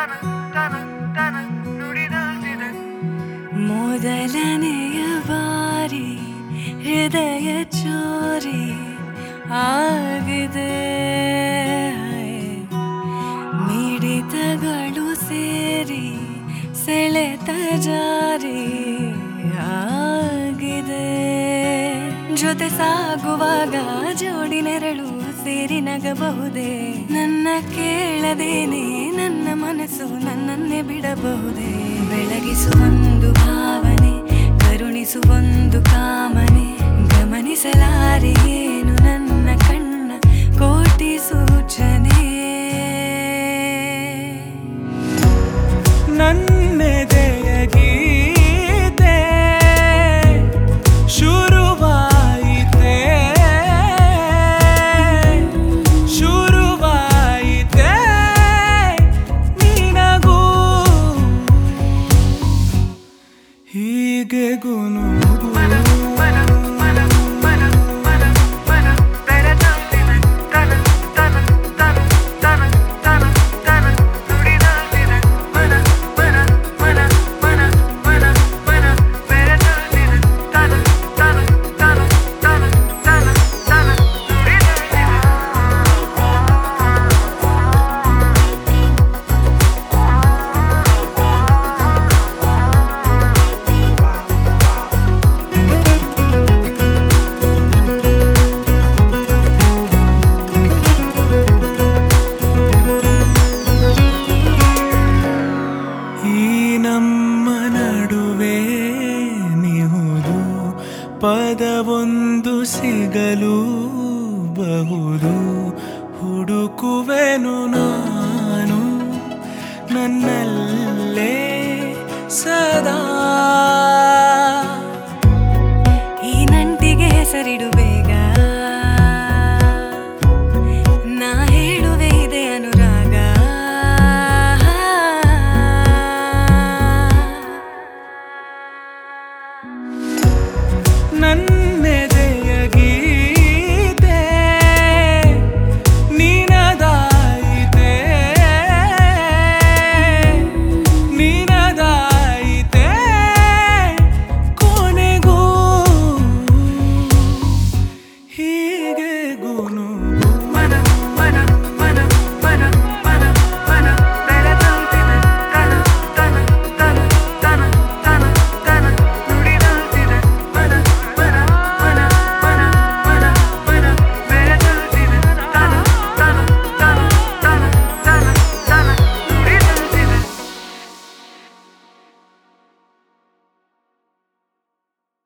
ಮೊದಲನೆಯ ಬಾರಿ ಹೃದಯ ಚೋರಿ ಆಗಿದೆ ಮಿಡಿತಗಳು ಸೇರಿ ಸೆಳೆತ ಜಾರಿ ಆಗಿದೆ ಜೊತೆ ಸಾಗುವಾಗ ಜೋಡಿ ನೆರಳು ಸೇರಿ ನಗಬಹುದೇ ನನ್ನ ಕೇಳದೇನೆ ನನ್ನ ಮನಸ್ಸು ನನ್ನನ್ನೇ ಬಿಡಬಹುದೇ ಬೆಳಗಿಸುವೊಂದು ಭಾವನೆ ಕರುಣಿಸುವೊಂದು ಕಾಮನೆ ಗಮನಿಸಲಾರೆ ಏನು ನನ್ನ ಕಣ್ಣ ಕೋಟಿ ಸೂಚನೆ ನನ್ನೆದೆಯ ಗೀತೆ ಶುರುವಾಯಿತೆ ಶುರುವಾಯಿತೆ ನಿನಗೂ ಹೀಗೆ ಗುನುಗು ಈ ನಮ್ಮ ನಡುವೆ ನಿಹುದು ಪದವೊಂದು ಸಿಗಲು ಬಹುದು ಹುಡುಕುವೆನು